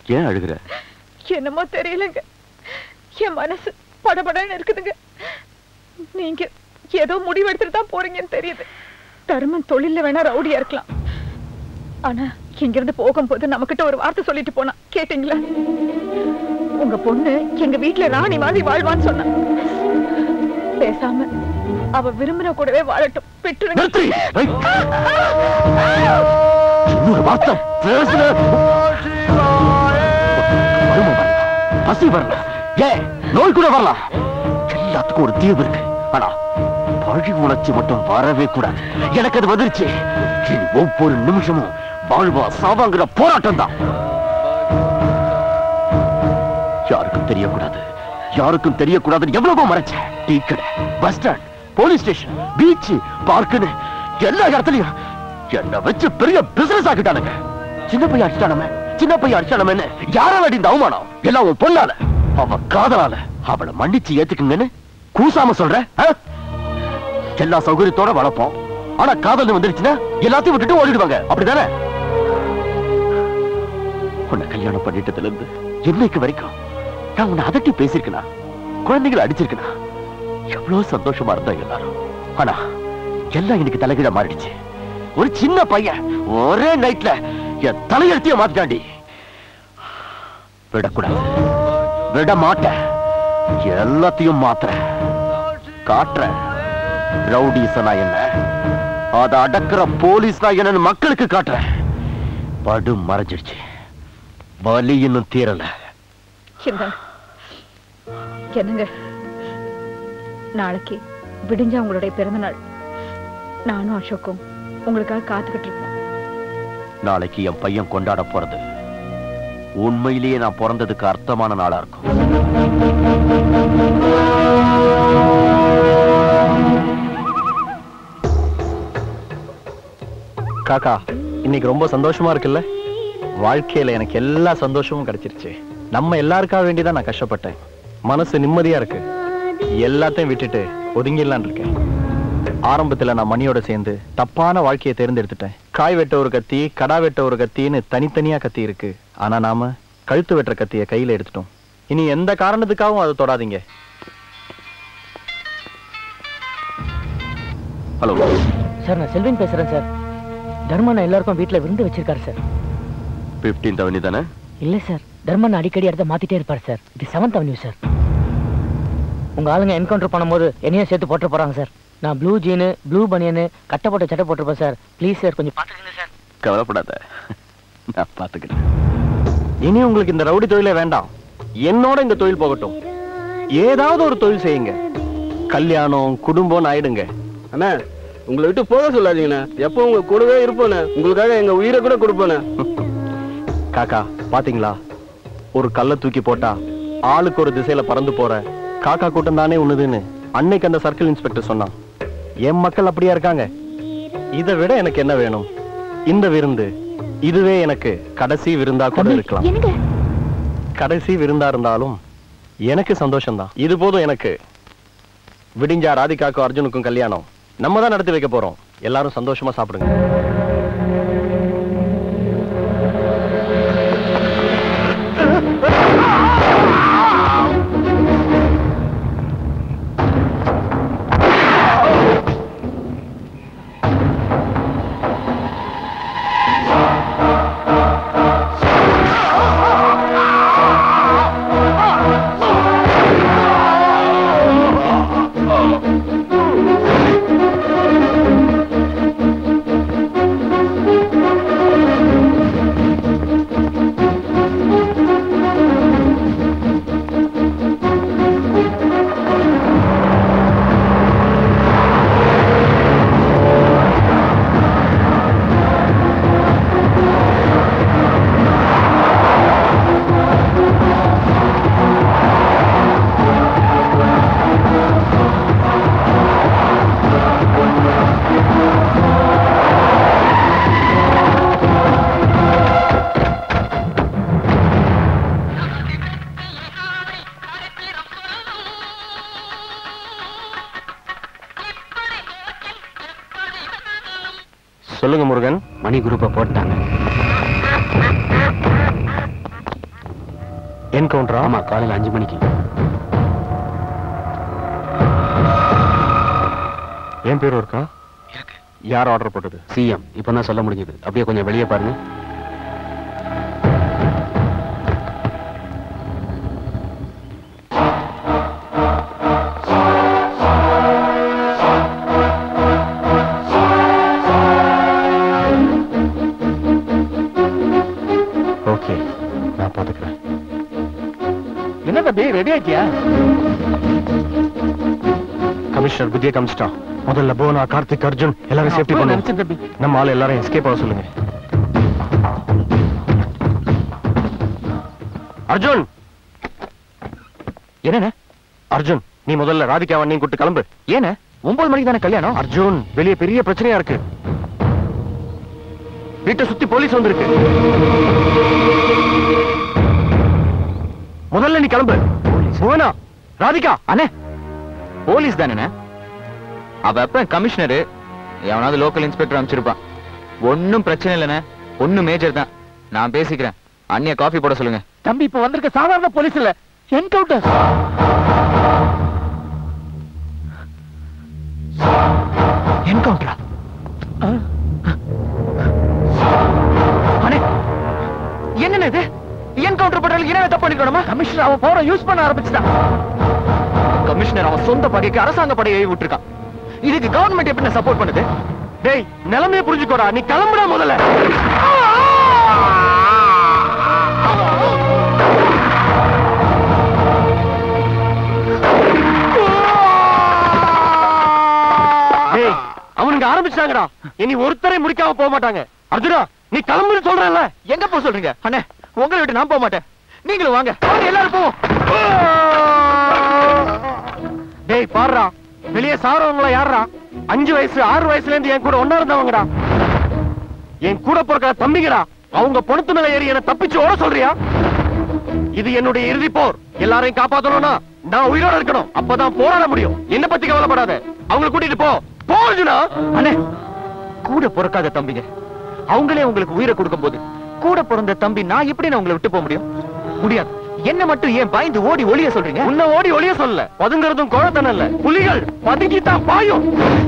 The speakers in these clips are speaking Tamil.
ஏன் அழுகுற என்னமோ தெரியலங்க என் மனசு படபடன்னு இருக்குதுங்க நீங்க ஏதோ முடிவெடுத்துட்டு தான் போறீங்கன்னு தெரியுது தர்மன் தொழில்ல வேணா ரவுடியா இருக்கலாம் ஆனா இங்கிருந்து போகும்போது நம்மகிட்ட ஒரு வார்த்தை சொல்லிட்டு போனா கேட்டீங்களா உங்க பொண்ணு எங்க வீட்டுல ராணி மாதிரி வாழ்வான்னு சொன்னா பேசாம அவ விரும்பின கூடவே வாழட்டும் விட்டுருங்க நிறுத்து! வை. இன்னொரு வார்த்தை பேசுன வறுமை வரலாம் பசி வரலாம் ஏன் நோய் கூட வரலாம் எல்லாத்துக்கும் ஒரு தீர்வு இருக்கு ஆனா பழி உணர்ச்சி மட்டும் வரவே கூடாது எனக்கு அது வந்துருச்சு இனி ஒவ்வொரு நிமிஷமும் வாழ்வா சாவாங்கிற போராட்டம் தான் யாருக்கும் தெரியக்கூடாது யாருக்கும் தெரியக்கூடாதுன்னு எவ்வளவோ மறைச்சேன் டீ கடை bus stand police station beach பார்க்குன்னு எல்லா இடத்துலயும் என்ன வச்சு பெரிய பிசினஸ் ஆக்கிட்டானுங்க சின்ன பையன் அடிச்சானமே சின்ன பையன் அடிச்சானமேன்னு யாரால அடி இந்த அவமானம் எல்லாம் உன் பொண்ணால அவ காதலால அவளை மன்னிச்சு ஏத்துக்குங்கன்னு கூசாம சொல்ற ஆ? எல்லா சௌகரியத்தோட வளர்ப்போம் ஆனா காதல் வந்துருச்சுன்னா எல்லாத்தையும் விட்டுட்டு ஓடிடுவாங்க அப்படிதானே உன்னை கல்யாணம் பண்ணிட்டதுல இருந்து இன்னைக்கு வரைக்கும் நான் உன்னை அதட்டி பேசியிருக்கேனா குழந்தைகளை அடிச்சிருக்கேனா எவ்வளவு சந்தோஷமா இருந்தா எல்லாரும் ஆனா எல்லாம் இன்னைக்கு தலைகீழ மாறிடுச்சு ஒரு சின்ன பையன் ஒரே நைட்ல என் தலையெழுத்தையும் மாத்திட்டாண்டி விடக்கூடாது விட மாட்டேன் எல்லாத்தையும் மாத்துறேன் காட்டுறேன் ரவுடிசனா என்ன அதை அடக்குற போலீஸ்னா என்னன்னு மக்களுக்கு காட்டுறேன் படு மறைஞ்சிடுச்சு வலி இன்னும் தீரல இந்தாங்க. என்னங்க நாளைக்கு விடிஞ்சா உங்களுடைய பிறந்த நாள் நானும் அசோக்கும் உங்களுக்காக காத்துக்கிட்டு இருக்கோம் நாளைக்கு என் பையன் கொண்டாட போறது உண்மையிலேயே நான் பிறந்ததுக்கு அர்த்தமான நாளா இருக்கும் காக்கா இன்னைக்கு ரொம்ப சந்தோஷமா இருக்குல்ல வாழ்க்கையில எனக்கு எல்லா சந்தோஷமும் கிடைச்சிருச்சு நம்ம எல்லாருக்காக வேண்டிதான் நான் கஷ்டப்பட்டேன் மனசு நிம்மதியா இருக்கு எல்லாத்தையும் விட்டுட்டு ஒதுங்கிடலான் இருக்கேன் ஆரம்பத்துல நான் மணியோட சேர்ந்து தப்பான வாழ்க்கையை தேர்ந்தெடுத்துட்டேன் காய் வெட்ட ஒரு கத்தி கடா வெட்ட ஒரு கத்தின்னு தனித்தனியா கத்தி இருக்கு ஆனா நாம கழுத்து வெட்டுற கத்தியை கையில எடுத்துட்டோம் இனி எந்த காரணத்துக்காகவும் அதை தொடாதீங்க ஹலோ சார் நான் செல்வின் பேசுறேன் சார் தர்மன் எல்லாருக்கும் வீட்ல விருந்து வச்சிருக்காரு சார் பிப்டீன்த் அவனி தானே இல்ல சார் தர்மன் அடிக்கடி இடத்த மாத்திட்டே இருப்பார் சார் இது செவன்த் அவென்யூ சார் உங்க ஆளுங்க என்கவுண்டர் பண்ணும்போது என்னையும் சேர்த்து போட்டு போறாங்க சார் நான் ப்ளூ ஜீனு ப்ளூ பனியனு கட்டை போட்ட சட்டை போட்டிருப்பேன் சார் ப்ளீஸ் சார் கொஞ்சம் பாத்துக்கங்க சார் கவலைப்படாத நான் பாத்துக்கிறேன் இனி உங்களுக்கு இந்த ரவுடி தொழிலே வேண்டாம் என்னோட இந்த தொழில் போகட்டும் ஏதாவது ஒரு தொழில் செய்யுங்க கல்யாணம் குடும்பம் ஆயிடுங்க அண்ணா உங்களை விட்டு போக சொல்லாதீங்கண்ணே எப்போ உங்க கூடவே இருப்போண்ணே உங்களுக்காக எங்க உயிரை கூட கொடுப்போண்ணே காக்கா பாத்தீங்களா ஒரு கல்லை தூக்கி போட்டா ஆளுக்கு ஒரு திசையில பறந்து போற காக்கா கூட்டம் தானே உண்ணுதுன்னு அன்னைக்கு அந்த சர்க்கிள் இன்ஸ்பெக்டர் சொன்னான் என் மக்கள் அப்படியா இருக்காங்க இதை விட எனக்கு என்ன வேணும் இந்த விருந்து இதுவே எனக்கு கடைசி விருந்தா கூட இருக்கலாம் என்னங்க கடைசி விருந்தா இருந்தாலும் எனக்கு சந்தோஷம்தான் இது போதும் எனக்கு விடிஞ்சா ராதிகாக்கும் அர்ஜுனுக்கும் கல்யாணம் நம்ம தான் நடத்தி வைக்க போறோம் எல்லாரும் சந்தோஷமா சாப்பிடுங்க சொல்லுங்க முருகன் மணி குரூப்பை போட்டாங்க என்கவுண்டரா ஆமா காலையில அஞ்சு மணிக்கு என் பேரும் இருக்கா யார் ஆர்டர் போட்டது சிஎம் இப்பதான் சொல்ல முடிஞ்சது அப்படியே கொஞ்சம் வெளியே பாருங்க ஓகே நான் பாத்துக்கிறேன் என்ன தம்பி ரெடி ஆயிட்டியா கமிஷனர் புதிய கமிச்சிட்டா முதல்ல போனா கார்த்திக் அர்ஜுன் எல்லாரும் சேஃப்டி அப்பவே பண்ணுங்க நினைச்சேன் தம்பி நம்ம ஆள் எல்லாரும் எஸ்கேப் ஆக சொல்லுங்க அர்ஜுன் என்னண்ணே அர்ஜுன் நீ முதல்ல ராதிகாவை நீ கூட்டு கிளம்பு ஏண்ணே ஒன்பது மணிக்கு தானே கல்யாணம் அர்ஜுன் வெளியே பெரிய பிரச்சனையா இருக்கு வீட்டை சுத்தி போலீஸ் வந்திருக்கு முதல்ல நீ கிளம்பு புவனா ராதிகா அண்ணே போலீஸ் தானே அவ அப்ப கமிஷனரு எவனாவது லோக்கல் இன்ஸ்பெக்டர் அமைச்சிருப்பான் ஒன்னும் பிரச்சனை இல்லைண்ணே ஒண்ணு மேஜர் தான் நான் பேசிக்கிறேன் அண்ணிய காஃபி போட சொல்லுங்க தம்பி இப்ப வந்திருக்க சாதாரண போலீஸ் இல்ல என்கவுண்டர் என்கவுண்டரா அண்ணே என்னண்ணே இது என்கவுண்டர் பண்றதுக்கு என்ன தப்பு பண்ணிக்கணுமா கமிஷனர் அவன் போற யூஸ் பண்ண ஆரம்பிச்சுட்டான் கமிஷனர் அவன் சொந்த பகைக்கு அரசாங்க படையை விட்டுருக்கான் இதுக்கு கவர்மெண்ட் எப்படி சப்போர்ட் பண்ணுது டேய் நிலைமையை புரிஞ்சுக்கோடா நீ கிளம்புடா முதல்ல டேய் அவனுங்க ஆரம்பிச்சாங்கடா இனி ஒருத்தரை முடிக்காம போக மாட்டாங்க அர்ஜுனா நீ கிளம்புன்னு சொல்றல எங்க போக சொல்றீங்க அண்ணே உங்களை விட்டு நான் போக மாட்டேன் நீங்களும் வாங்க வாங்க எல்லாரும் போவோம் டேய் பாருடா வெளியே சாரவங்கள யாருடா அஞ்சு வயசு ஆறு வயசுல இருந்து என் கூட ஒன்னா இருந்தவங்கடா என் கூட பிறக்கிற தம்பிங்கடா அவங்க பொணத்து மேல ஏறி என்ன தப்பிச்சு ஓட சொல்றியா இது என்னுடைய இறுதி போர் எல்லாரையும் காப்பாத்தணும்னா நான் உயிரோட இருக்கணும் அப்பதான் போராட முடியும் என்ன பத்தி கவலைப்படாத அவங்கள கூட்டிட்டு போ போ அர்ஜுனா அண்ணே கூட பிறக்காத தம்பிங்க அவங்களே உங்களுக்கு உயிரை கொடுக்கும் போது கூட பிறந்த தம்பி நான் எப்படி நான் உங்களை விட்டு போக முடியும் முடியாது என்ன மட்டும் ஏன் பயந்து ஓடி ஒளிய சொல்றீங்க உன்னை ஓடி ஒளிய சொல்ல பதுங்கிறதும் குழத்தனம் இல்ல புலிகள் பதுங்கித்தான் பாயும்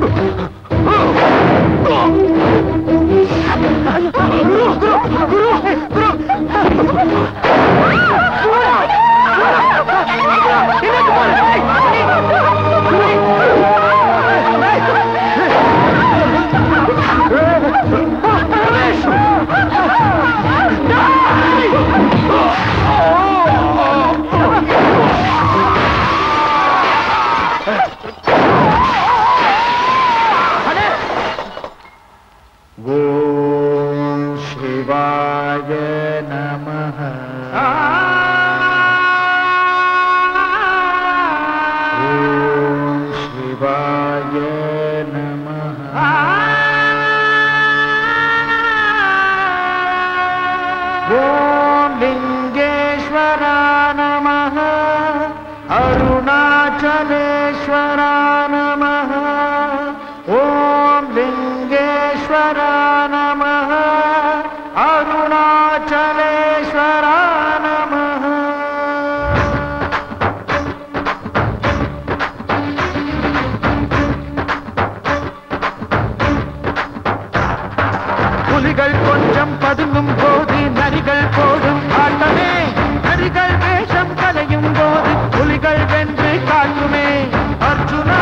ஓம் லிங்கேஸ்வரா நமः அருணாச்சலேஸ்வரா நமः ஓம் லிங்கேஸ்வரா நமः அருணாச்சலேஸ்வரா நமः புலிகள் கொஞ்சம் பதுங்கும் போது நரிகள் போடும் ஆட்டமே நரிகள் வேஷம் கலையும் போது புலிகள் வென்று காட்டுமே அர்ஜுனா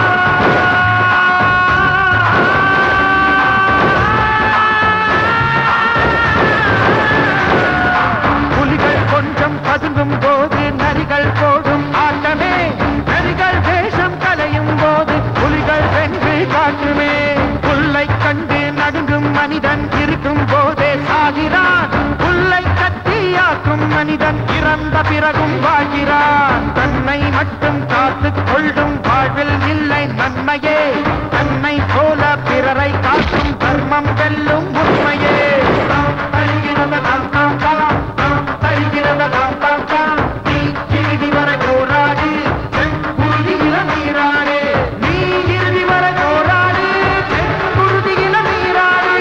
புலிகள் கொஞ்சம் பதுங்கும் போது நரிகள் போடும் ஆட்டமே நரிகள் வேஷம் கலையும் போது புலிகள் வென்று காட்டுமே புல்லை கண்டு நடுங்கும் மனிதன் இருக்கும் போதே சாகிறான் புல்லை கத்தியாக்கும் மனிதன் இறந்த பிறகும் வாழ்கிறான் தன்னை மட்டும் காத்துக் கொள்ளும் வாழ்வில் இல்லை நன்மையே தன்னை போல பிறரை காக்கும் தர்மம் வெல்லும் உண்மையே தாம் தருகிறது தாம் தாம் தாம், தாம் தருகிறது தாம் தாம் தாம். நீ இறுதி வரை போராடு செங்குருதியில நீராடு நீ இறுதி வரை போராடு செங்குருதியில நீராடு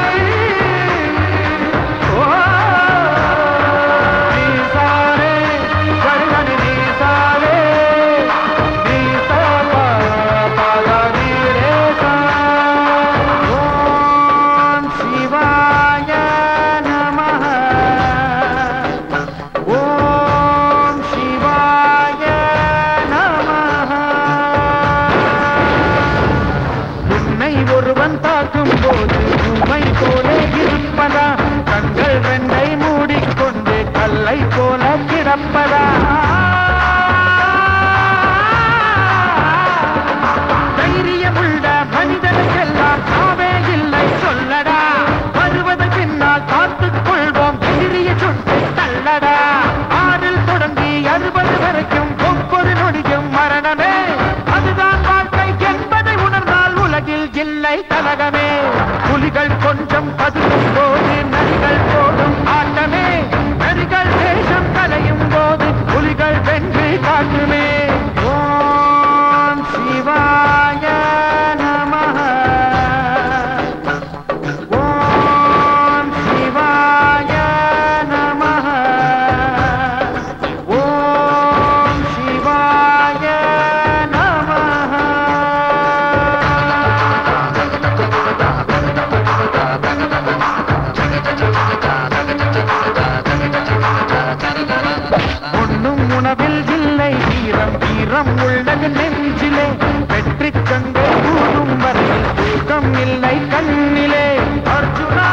ஓ ஈசானே பதுங்கும் போது நரிகள் போடும் ஆட்டமே நரிகள் தேசம் கலையும் போது புலிகள் வென்று காட்டுமே ஓம் சிவாய நமः ஓம் சிவாய நமः ஓம் சிவாய நமः ஒண்ணும் உணவில் இல்லை வீரம் வீரம் உள்ளது நெஞ்சிலே வெற்றி கண்கள் கூடும் வரையில் தூக்கம் இல்லை கண்ணிலே அர்ஜுனா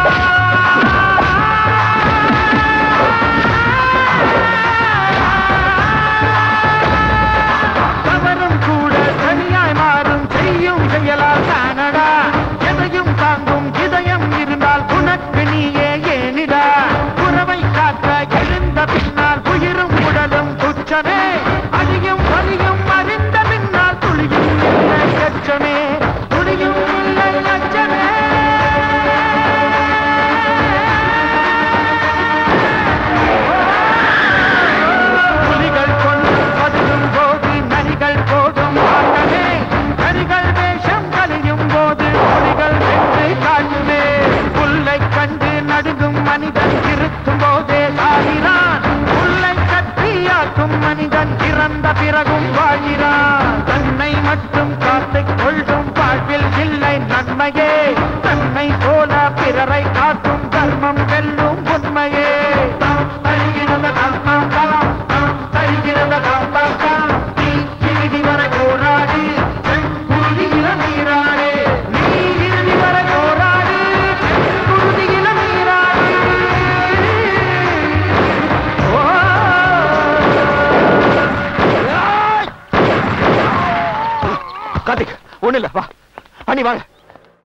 தவறும் கூட தனியாய் மாறும் செய்யும் செயலால் தானடா எதையும் தாங்கும் இதயம் இருந்தால் உனக்கு நீயே ஏனிடா உறவை காக்க எழுந்த பின்னால் உயிரும் உடலும் துச்சமே அடியும் வலியும் அறிந்த பின்னால் துளியும் இல்லை அச்சமே துளியும் இல்லை அச்சமே புலிகள் கொண்டு பதுங்கும் போது நரிகள் போதும் ஆட்டமே நரிகள் வேஷம் கலியும் போது புலிகள் வென்று காட்டுமே புல்லை கண்டு நடுங்கும் மனிதன் இருக்கும் போதே சாகிறான் புல்லை கட்டியாக்கும் மனிதன் இறந்த பிறகும் வாழ்கிறான் தன்னை மட்டும் காத்துக் கொள்ளும் வாழ்வில் இல்லை நன்மையே தன்னை போல பிறரை காக்கும் தர்மம் வெல்லும் உண்மையே தாம் தருகிறது தர்மம் தாம் தாம் தருகிறது தர்மம் தாம் நீ இறுதி வரை போராடு செங்குருதியில நீராடு நீ இறுதி வரை போராடு செங்குருதியில நீராடு ஓ கார்த்திக் ஒண்ணு இல்ல வா அண்ணி வாங்க